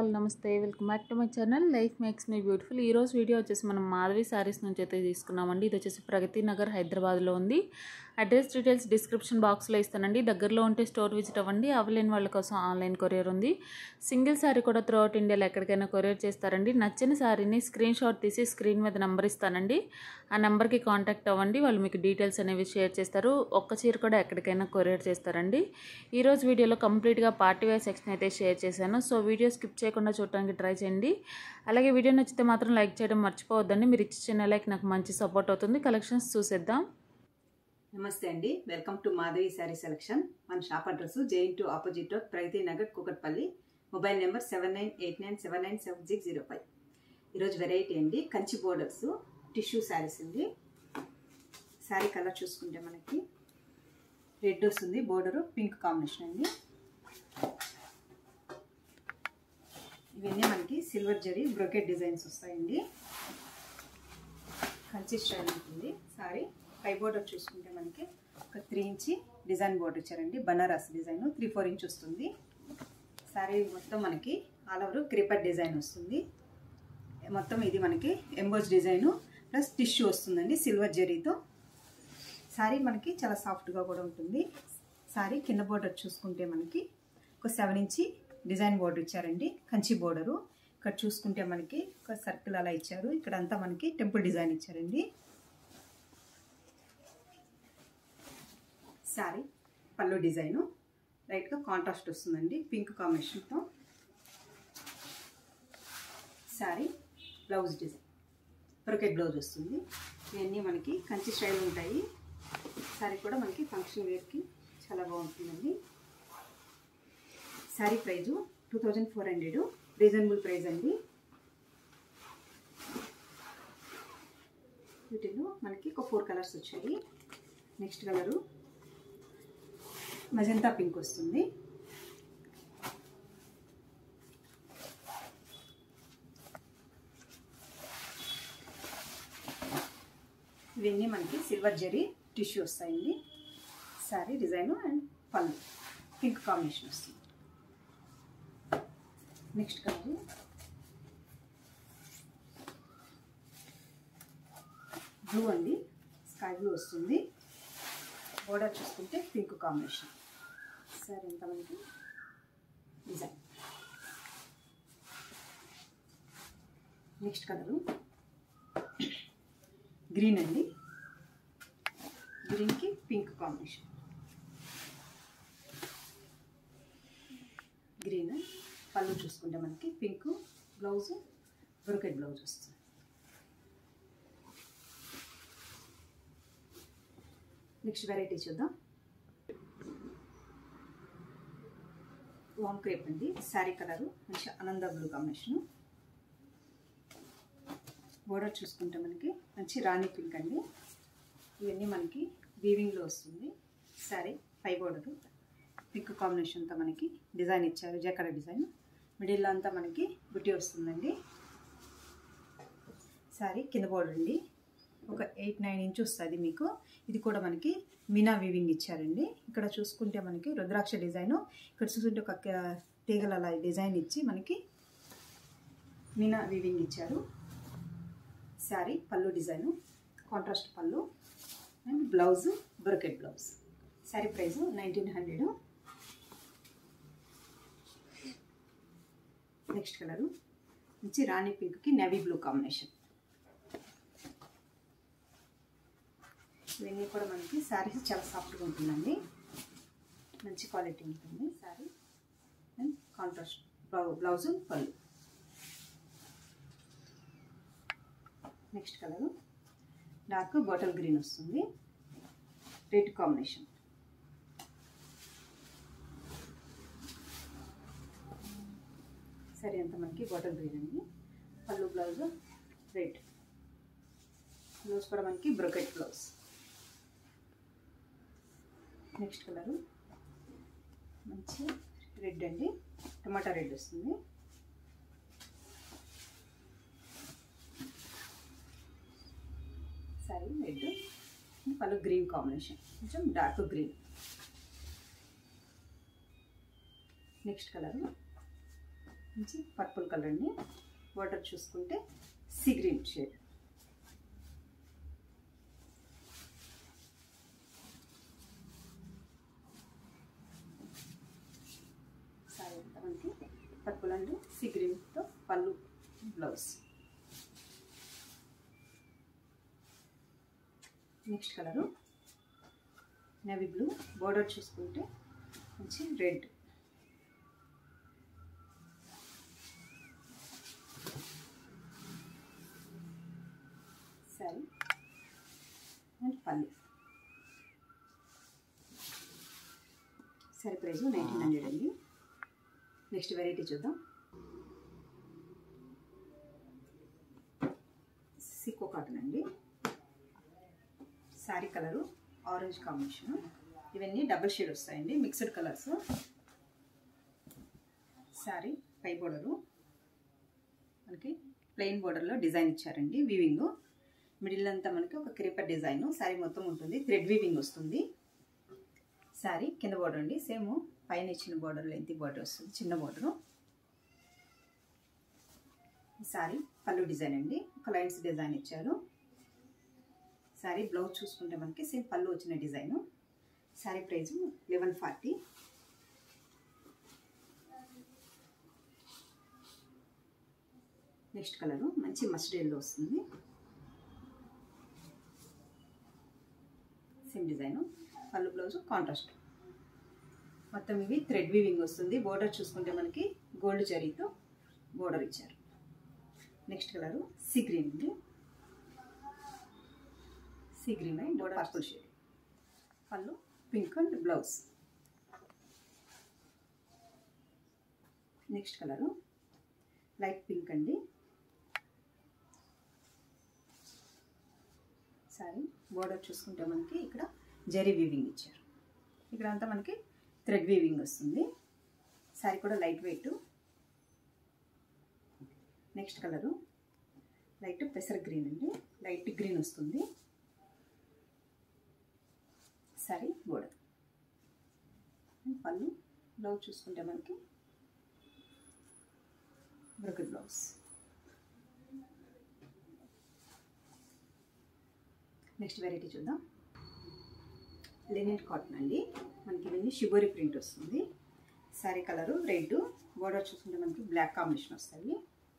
all namaste welcome back to my channel life makes me beautiful ఈ రోజు video వచ్చేసి మనం మాధవి శారీస్ నుంచి అయితే తీసుకున్నామండి ఇది వచ్చేసి ప్రగతి నగర్ హైదరాబాద్లో ఉంది అడ్రస్ డీటెయిల్స్ డిస్క్రిప్షన్ బాక్స్లో ఇస్తానండి దగ్గరలో ఉంటే స్టోర్ విజిట్ అవ్వండి అవ్వలేని వాళ్ళ కోసం ఆన్లైన్ కొరియర్ ఉంది సింగిల్ శారీ కూడా త్రూ అవుట్ ఇండియాలో ఎక్కడికైనా కొరియర్ చేస్తారండి నచ్చిన శారీని స్క్రీన్ షాట్ తీసి స్క్రీన్ మీద నెంబర్ ఇస్తానండి ఆ నెంబర్కి కాంటాక్ట్ అవ్వండి వాళ్ళు మీకు డీటెయిల్స్ అనేవి షేర్ చేస్తారు ఒక్క చీర కూడా ఎక్కడికైనా కొరియర్ చేస్తారండి ఈరోజు వీడియోలో కంప్లీట్గా పార్టీ వేర్ సెక్షన్ అయితే షేర్ చేశాను సో వీడియో స్కిప్ చేయకుండా చూడడానికి ట్రై చేయండి అలాగే వీడియో నచ్చితే మాత్రం లైక్ చేయడం మర్చిపోవద్దండి మీరు ఇచ్చిన లైక్ నాకు మంచి సపోర్ట్ అవుతుంది కలెక్షన్స్ చూసేద్దాం నమస్తే అండి welcome to Madhavi sari selection మన shop address JNTU opposite road Pragathi Nagar Kukatpally mobile number seven nine eight nine seven nine seven six zero five ఈరోజు వెరైటీ అండి కంచి బోర్డర్స్ టిష్యూ శారీస్ అండి శారీ కలర్ చూసుకుంటే మనకి రెడ్ వస్తుంది బోర్డరు పింక్ కాంబినేషన్ అండి ఇవన్నీ మనకి సిల్వర్ జరీ బ్రొకెట్ డిజైన్స్ వస్తాయండి కంచి స్టైల్ ఉంటుంది సారీ పై బోర్డర్ చూసుకుంటే మనకి ఒక త్రీ ఇంచి డిజైన్ బోర్డర్ ఇచ్చారండి Banaras design three four inch వస్తుంది సారీ మొత్తం మనకి ఆల్ ఓవర్ క్రిపర్ డిజైన్ వస్తుంది మొత్తం ఇది మనకి ఎంబోజ్ డిజైను ప్లస్ టిష్యూ వస్తుందండి సిల్వర్ జరీతో సారీ మనకి చాలా సాఫ్ట్గా కూడా ఉంటుంది సారీ కింద బోర్డర్ చూసుకుంటే మనకి ఒక సెవెన్ ఇంచి డిజైన్ బోర్డర్ ఇచ్చారండి కంచి బోర్డరు ఇక్కడ చూసుకుంటే మనకి ఒక సర్కిల్ అలా ఇచ్చారు ఇక్కడ అంతా మనకి టెంపుల్ డిజైన్ ఇచ్చారండి శారీ పళ్ళు డిజైను లైట్గా కాంట్రాస్ట్ వస్తుందండి పింక్ కాంబినేషన్తో sari blouse design brocade blouse వస్తుంది ఇవన్నీ మనకి కంచి స్టైల్ ఉంటాయి శారీ కూడా మనకి ఫంక్షన్ వేర్కి చాలా బాగుంటుందండి sari price two thousand four hundred reasonable price అండి వీటిలో మనకి ఒక ఫోర్ కలర్స్ వచ్చాయి నెక్స్ట్ కలరు మజంతా పింక్ వస్తుంది ఇవన్నీ మనకి సిల్వర్ జరీ టిష్యూ వస్తాయండి sari design and pallu pink combination వస్తుంది నెక్స్ట్ కలర్ బ్లూ అండి స్కై బ్లూ వస్తుంది బోర్డర్ చూసుకుంటే పింక్ కాంబినేషన్ సరే ఎంత మనకి డిజైన్ నెక్స్ట్ కలరు గ్రీన్ అండి గ్రీన్కి పింక్ కాంబినేషన్ గ్రీన్ పళ్ళు చూసుకుంటే మనకి పింక్ బ్లౌజ్ బ్రొకెట్ బ్లౌజ్ వస్తుంది నెక్స్ట్ వెరైటీ చూద్దాం వామ్ క్రేప్ అండి శారీ కలరు మంచి ఆనంద బ్లూ కాంబినేషను బోర్డర్ చూసుకుంటే మనకి మంచి రాణి పింక్ అండి ఇవన్నీ మనకి వీవింగ్లో వస్తుంది శారీ పై బోర్డరు పింక్ కాంబినేషన్తో మనకి డిజైన్ ఇచ్చారు జకడ డిజైన్ మిడిల్లో అంతా మనకి బుట్టి వస్తుందండి శారీ కింద బోర్డర్ అండి ఒక ఎయిట్ నైన్ ఇంచ్ వస్తుంది మీకు ఇది కూడా మనకి మీనా వీవింగ్ ఇచ్చారండి ఇక్కడ చూసుకుంటే మనకి రుద్రాక్ష డిజైను ఇక్కడ చూసుకుంటే ఒక తీగల అలా డిజైన్ ఇచ్చి మనకి మీనా వీవింగ్ ఇచ్చారు sari pallu design contrast pallu and blouse brocade blouse sari price nineteen hundred next colour మంచి రాణి పింక్కి నెవీ బ్లూ కాంబినేషన్ ఇవన్నీ కూడా మనకి శారీస్ చాలా సాఫ్ట్గా ఉంటుందండి మంచి క్వాలిటీ ఉంటుంది sari and contrast blouse pallu next colour dark bottle green వస్తుంది రెడ్ కాంబినేషన్ సరే అంత మనకి బాటిల్ గ్రీన్ అండి పళ్ళు బ్లౌజ్ రెడ్ బ్లౌజ్ కూడా మనకి బ్రొకెట్ బ్లౌజ్ నెక్స్ట్ కలరు మంచి రెడ్ అండి టమాటా రెడ్ వస్తుంది sari red pallu green combination కొంచెం డార్క్ గ్రీన్ నెక్స్ట్ కలర్ మంచి పర్పుల్ కలర్ అండి బార్డర్ చూసుకుంటే సీ గ్రీన్ షేడ్ సారీ అంతా మనకి పర్పుల్ అండ్ సీ గ్రీన్తో pallu blouse next colour navy blue border చూసుకుంటే మంచి రెడ్ సారీ అండ్ పల్లి సరే ప్రైస్ నైన్టీన్ హండ్రెడ్ అండి నెక్స్ట్ వెరైటీ చూద్దాం సిక్కో కాటన్ అండి శారీ కలరు ఆరెంజ్ కాంబినేషన్ ఇవన్నీ డబుల్ షేడ్ వస్తాయండి మిక్స్డ్ కలర్స్ శారీ పై బోర్డరు మనకి ప్లెయిన్ బోర్డర్లో డిజైన్ ఇచ్చారండి వీవింగ్ మిడిల్ అంతా మనకి ఒక క్రీపర్ డిజైన్ శారీ మొత్తం ఉంటుంది థ్రెడ్ వీవింగ్ వస్తుంది శారీ కింద బోర్డర్ అండి సేమ్ పైన ఇచ్చిన బోర్డర్ లెంత్ బోర్డర్ వస్తుంది చిన్న బోర్డరు శారీ పళ్ళు డిజైన్ అండి ఒక లైన్స్ డిజైన్ ఇచ్చారు శారీ బ్లౌజ్ చూసుకుంటే మనకి సేమ్ పళ్ళు వచ్చిన design sari price eleven forty next colour మంచి మస్టర్డ్ ఎల్లో వస్తుంది same design pallu blouse contrast మొత్తం ఇవి థ్రెడ్ వీవింగ్ వస్తుంది బోర్డర్ చూసుకుంటే మనకి గోల్డ్ జరీతో బోర్డర్ ఇచ్చారు నెక్స్ట్ కలరు సీ గ్రీన్ ఉంది sea green and purple shade pallu pink and blouse next colour light pink అండి సారీ బోర్డర్ చూసుకుంటే మనకి ఇక్కడ జరీ వీవింగ్ ఇచ్చారు ఇక్కడ అంతా మనకి థ్రెడ్ వీవింగ్ వస్తుంది సారీ కూడా light weight next colour light పెసర్ గ్రీన్ అండి లైట్ గ్రీన్ వస్తుంది సారీ బోర్డర్ పళ్ళు బ్లౌజ్ చూసుకుంటే మనకి బ్రొకెట్ బ్లౌజ్ నెక్స్ట్ వెరైటీ చూద్దాం లెనిన్ కాటన్ అండి మనకి ఇవన్నీ షిబోరి ప్రింట్ వస్తుంది శారీ కలరు రెడ్ బోర్డర్ చూసుకుంటే మనకి బ్లాక్ కాంబినేషన్ వస్తాయి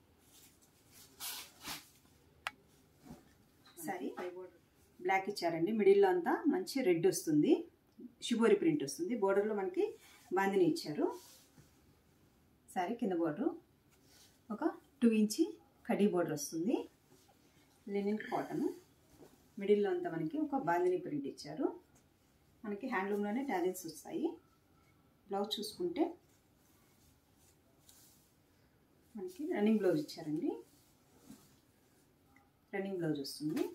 శారీ పై బోర్డర్ బ్లాక్ ఇచ్చారండి మిడిల్లో అంతా మంచి రెడ్ వస్తుంది షిబోరి ప్రింట్ వస్తుంది బోర్డర్లో మనకి బాందిని ఇచ్చారు శారీ కింద బోర్డరు ఒక టూ ఇంచి కడీ బోర్డర్ వస్తుంది లెనిన్ కాటన్ మిడిల్లో అంతా మనకి ఒక బాందిని ప్రింట్ ఇచ్చారు మనకి హ్యాండ్లూమ్లోనే టాలెంట్స్ వస్తాయి బ్లౌజ్ చూసుకుంటే మనకి రన్నింగ్ బ్లౌజ్ ఇచ్చారండి రన్నింగ్ బ్లౌజ్ వస్తుంది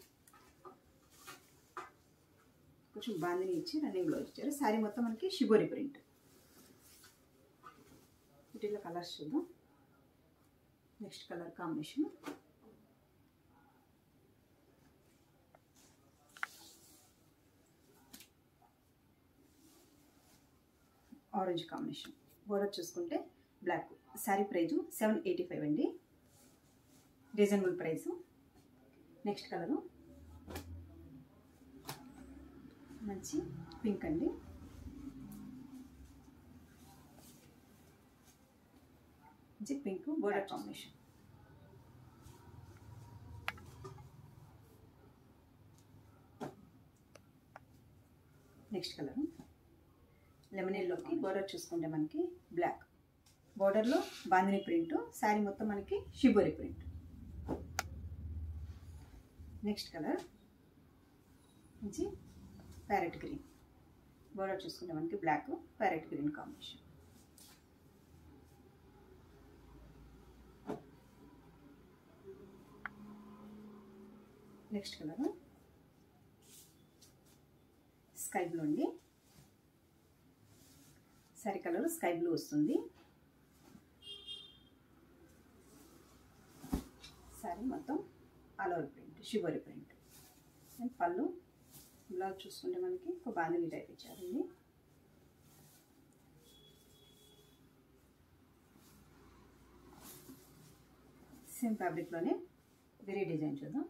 కొంచెం బాందిని ఇచ్చి రన్నింగ్ బ్లౌజ్ ఇచ్చారు శారీ మొత్తం మనకి షిబోరి ప్రింట్ వీటిలో కలర్స్ చూద్దాం next colour combination orange combination border చూసుకుంటే black sari price seven eighty five అండి రీజనబుల్ ప్రైసు నెక్స్ట్ కలరు మంచి పింక్ అండి మంచి pink border combination next colour lemon ఎల్లోకి బోర్డర్ చూసుకుంటే మనకి బ్లాక్ బోర్డర్లో బాందిని ప్రింట్ శారీ మొత్తం మనకి షిబోరి ప్రింట్ నెక్స్ట్ కలర్ మంచి ప్యారెట్ గ్రీన్ బోర్డర్ చూసుకుంటే మనకి black parrot green combination next colour sky blue అండి సారీ కలర్ స్కై బ్లూ వస్తుంది సారీ మొత్తం all over print shibori print and pallu blouse చూసుకుంటే మనకి ఒక బాంధవి టైప్ ఇచ్చారండి సేమ్ ఫ్యాబ్రిక్లోనే వేరే డిజైన్ చూద్దాం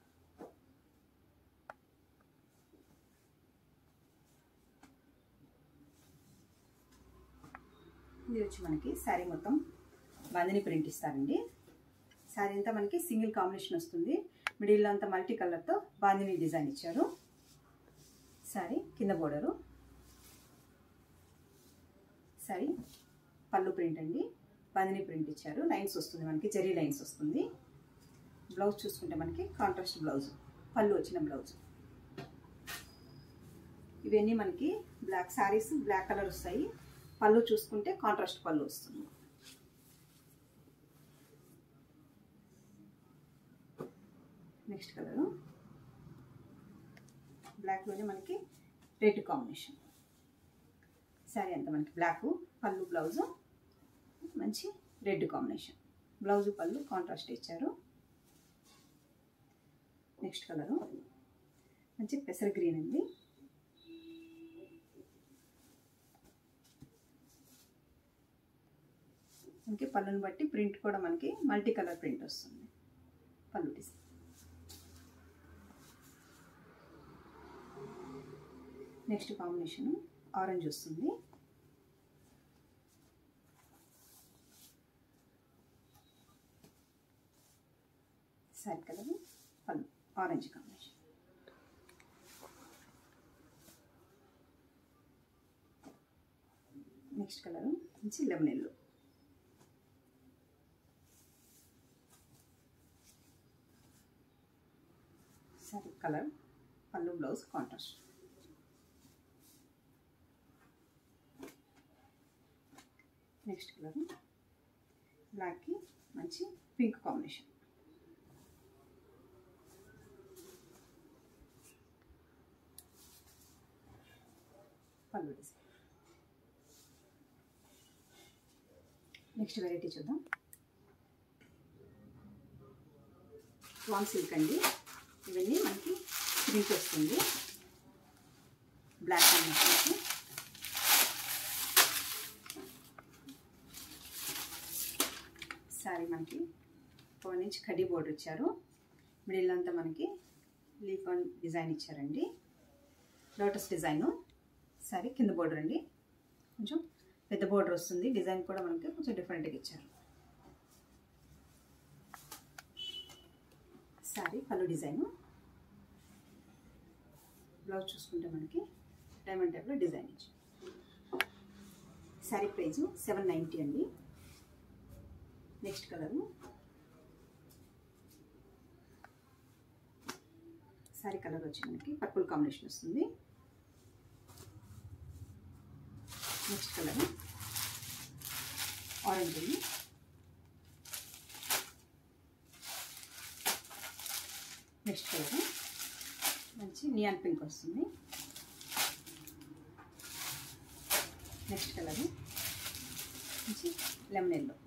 ఇది వచ్చి మనకి శారీ మొత్తం బందిని ప్రింట్ ఇస్తారండి శారీ అంతా మనకి సింగిల్ కాంబినేషన్ వస్తుంది మిడిల్లో అంతా మల్టీ కలర్తో బాందిని డిజైన్ ఇచ్చారు శారీ కింద బోర్డరు శారీ పళ్ళు ప్రింట్ అండి బాందిని ప్రింట్ ఇచ్చారు లైన్స్ వస్తుంది మనకి జెరీ లైన్స్ వస్తుంది బ్లౌజ్ చూసుకుంటే మనకి కాంట్రాస్ట్ బ్లౌజ్ పళ్ళు వచ్చిన బ్లౌజ్ ఇవన్నీ మనకి బ్లాక్ శారీస్ బ్లాక్ కలర్ వస్తాయి పళ్ళు చూసుకుంటే కాంట్రాస్ట్ పళ్ళు వస్తుంది నెక్స్ట్ కలరు బ్లాక్లోనే మనకి రెడ్ కాంబినేషన్ శారీ అంతా మనకి బ్లాక్ పళ్ళు బ్లౌజు మంచి red combination blouse pallu contrast ఇచ్చారు నెక్స్ట్ కలరు మంచి పెసర గ్రీన్ అండి మనకి పళ్ళుని బట్టి ప్రింట్ కూడా మనకి మల్టీ కలర్ ప్రింట్ వస్తుంది pallu design next combination orange వస్తుంది sari colour pallu orange combination next colour మంచి lemon yellow sari colour pallu blouse contrast next colour బ్లాక్కి మంచి pink combination pallu design next variety చూద్దాం వామ్ సిల్క్ అండి ఇవన్నీ మనకి ప్రింట్ వస్తుంది బ్లాక్ అండ్ మనకి శారీ మనకి ఫోర్ ఇంచ్ కడ్డీ బోర్డర్ ఇచ్చారు మిడిల్ అంతా మనకి లీఫ్ అండ్ డిజైన్ ఇచ్చారండి లోటస్ డిజైను శారీ కింద బోర్డర్ అండి కొంచెం పెద్ద బోర్డర్ వస్తుంది డిజైన్ కూడా మనకి కొంచెం డిఫరెంట్గా ఇచ్చారు శారీ పళ్ళు డిజైను బ్లౌజ్ చూసుకుంటే మనకి డైమండ్ టైప్లో డిజైన్ ఇచ్చారు శారీ ప్రైజు సెవెన్ నైంటీ అండి నెక్స్ట్ కలరు శారీ కలర్ వచ్చి మనకి పర్పుల్ కాంబినేషన్ వస్తుంది నెక్స్ట్ కలర్ ఆరెంజ్ ఉంది నెక్స్ట్ కలర్ మంచి నియాన్ పింక్ వస్తుంది నెక్స్ట్ కలర్ మంచి లెమన్ ఎల్లో